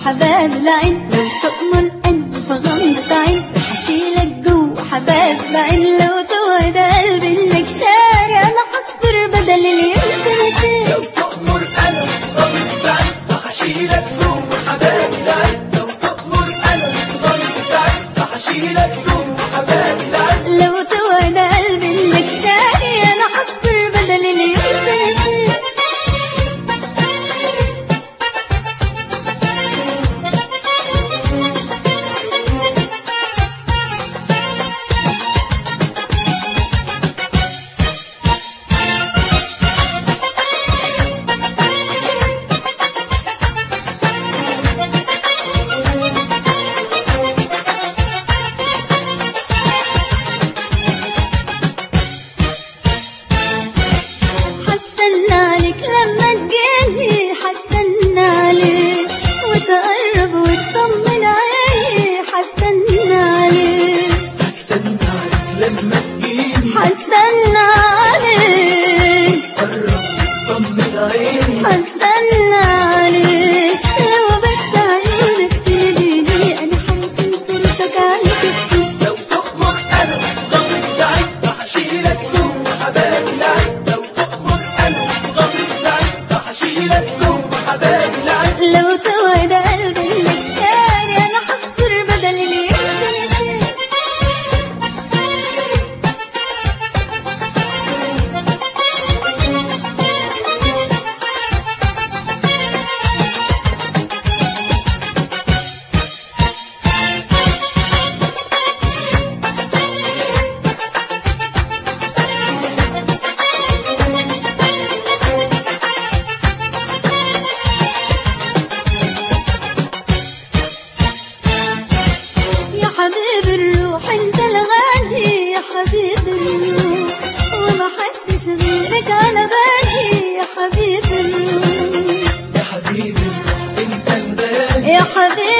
حباب العين لو تؤمر قلبي في غمضة عين هشيلك جوا حباب العين لو توعد قلبي انك شاري انا هصبر بدل اليوم سنتين لو تؤمر انا ضمن بعيد وحشيلك جوه حباب العين لو تؤمر انا ضمن بعيد وحشيلك جوه حباب العين لو توعد قلبي انك شاري انا هصبر بدل اليوم سنتين حستنى عليك لما تجيني حستنى عليك وتقرب وتطمن عيني حستنى عليك هستنى عليك لما تجيني حستنى عليك قرب طمن عيني حستنى عليك لو بس عيونك تناديني انا حرسم صورتك على كتفي لو تؤمر انا ضمن بعيد وحشيلك جوه حباب العين لو تؤمر انا ضمن بعيد وحشيلك جوه حباب العين لو توعد قلبي انك شاري انا هصبر بدل اليوم سنتين يا حبيب الروح انت الغالي يا حبيب الروح وما حدش غيرك على بالي يا حبيب الروح يا حبيبي انت البيان يا حبيب